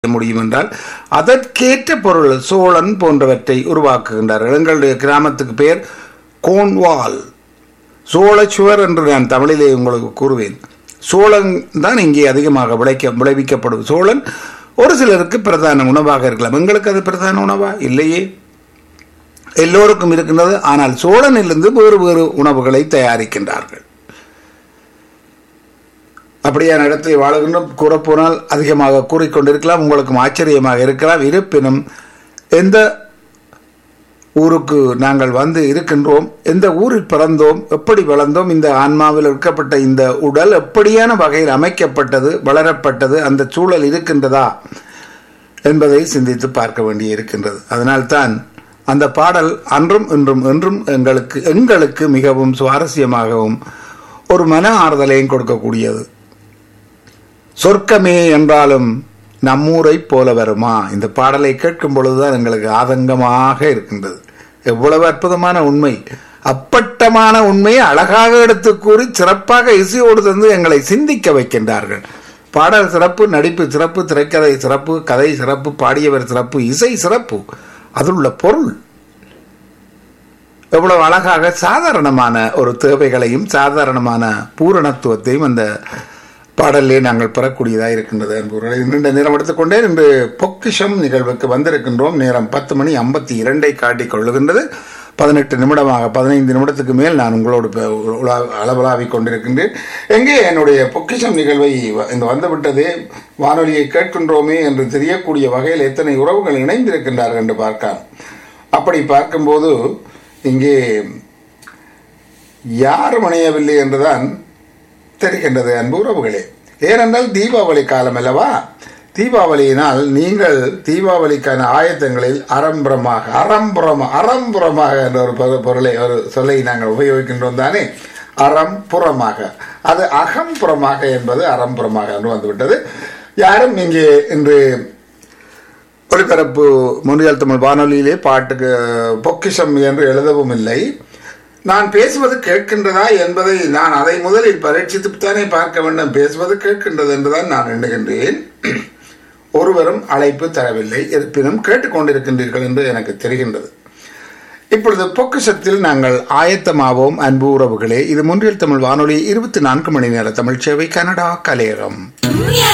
முடியும் என்றால் அதற்கேற்ற பொருள் சோழன் போன்றவற்றை உருவாக்குகின்றார்கள் எங்களுடைய கிராமத்துக்கு பெயர் கோன்வால் சோழச்சுவர் என்று நான் தமிழிலே உங்களுக்கு கூறுவேன் சோழன் தான் இங்கே அதிகமாக விளைக்க விளைவிக்கப்படும் சோழன் ஒரு சிலருக்கு பிரதான உணவாக இருக்கலாம் எங்களுக்கு அது பிரதான உணவா இல்லையே எல்லோருக்கும் இருக்கின்றது ஆனால் சோழனிலிருந்து வேறு வேறு உணவுகளை தயாரிக்கின்றார்கள் அப்படியான இடத்தில் வாழுகின்றோம் கூறப்போனால் அதிகமாக கூறிக்கொண்டிருக்கலாம் உங்களுக்கும் ஆச்சரியமாக இருக்கலாம் இருப்பினும் எந்த ஊருக்கு நாங்கள் வந்து இருக்கின்றோம் எந்த ஊரில் பிறந்தோம் எப்படி வளர்ந்தோம் இந்த ஆன்மாவில் இருக்கப்பட்ட இந்த உடல் எப்படியான வகையில் அமைக்கப்பட்டது வளரப்பட்டது அந்த சூழல் இருக்கின்றதா என்பதை சிந்தித்து பார்க்க வேண்டி இருக்கின்றது அதனால்தான் அந்த பாடல் அன்றும் இன்றும் என்றும் எங்களுக்கு எங்களுக்கு மிகவும் சுவாரஸ்யமாகவும் ஒரு மன ஆறுதலையும் கொடுக்கக்கூடியது சொர்க்கமே என்றாலும் நம்மூரை போல வருமா இந்த பாடலை கேட்கும் பொழுதுதான் எங்களுக்கு ஆதங்கமாக இருக்கின்றது எவ்வளவு அற்புதமான உண்மை அப்பட்டமான உண்மையை அழகாக எடுத்து கூறி சிறப்பாக இசையோடு தந்து எங்களை சிந்திக்க வைக்கின்றார்கள் பாடல் சிறப்பு நடிப்பு சிறப்பு திரைக்கதை சிறப்பு கதை சிறப்பு பாடியவர் சிறப்பு இசை சிறப்பு அதில் பொருள் எவ்வளவு அழகாக சாதாரணமான ஒரு தேவைகளையும் சாதாரணமான பூரணத்துவத்தையும் அந்த பாடலே நாங்கள் பெறக்கூடியதாக இருக்கின்றது என்பவர்களை நீண்ட நேரம் எடுத்துக்கொண்டே இன்று பொக்கிஷம் நிகழ்வுக்கு வந்திருக்கின்றோம் நேரம் பத்து மணி ஐம்பத்தி இரண்டை காட்டிக் கொள்ளுகின்றது பதினெட்டு நிமிடமாக பதினைந்து நிமிடத்துக்கு மேல் நான் உங்களோடு அளவலாவிக் கொண்டிருக்கின்றேன் எங்கே என்னுடைய பொக்கிஷம் நிகழ்வை இந்த வந்துவிட்டதே வானொலியை கேட்கின்றோமே என்று தெரியக்கூடிய வகையில் எத்தனை உறவுகள் இணைந்திருக்கின்றார்கள் என்று பார்க்கலாம் அப்படி பார்க்கும்போது இங்கே யாரும் இணையவில்லை என்றுதான் தெரிகின்றது அன்பு உறவுகளே ஏனென்றால் தீபாவளி காலம் அல்லவா தீபாவளியினால் நீங்கள் தீபாவளிக்கான ஆயத்தங்களில் அரம்புறமாக அறம்புறமா அறம்புறமாக என்ற ஒரு பொருளை ஒரு சொல்லை நாங்கள் உபயோகிக்கின்றோம் தானே அறம்புறமாக அது அகம்புறமாக என்பது அறம்புறமாக என்று வந்துவிட்டது யாரும் இங்கே இன்று ஒளிபரப்பு முன்னியல் தமிழ் வானொலியிலே பாட்டுக்கு பொக்கிஷம் என்று எழுதவும் இல்லை நான் பேசுவது கேட்கின்றதா என்பதை நான் அதை முதலில் பரீட்சித்துத்தானே பார்க்க வேண்டும் பேசுவது கேட்கின்றது என்றுதான் நான் எண்ணுகின்றேன் ஒருவரும் அழைப்பு தரவில்லை இருப்பினும் கேட்டுக்கொண்டிருக்கின்றீர்கள் என்று எனக்கு தெரிகின்றது இப்பொழுது பொக்கிஷத்தில் நாங்கள் ஆயத்தமாவோம் அன்பு உறவுகளே இது முன்றில் தமிழ் வானொலி இருபத்தி நான்கு மணி நேர தமிழ் சேவை கனடா கலையகம்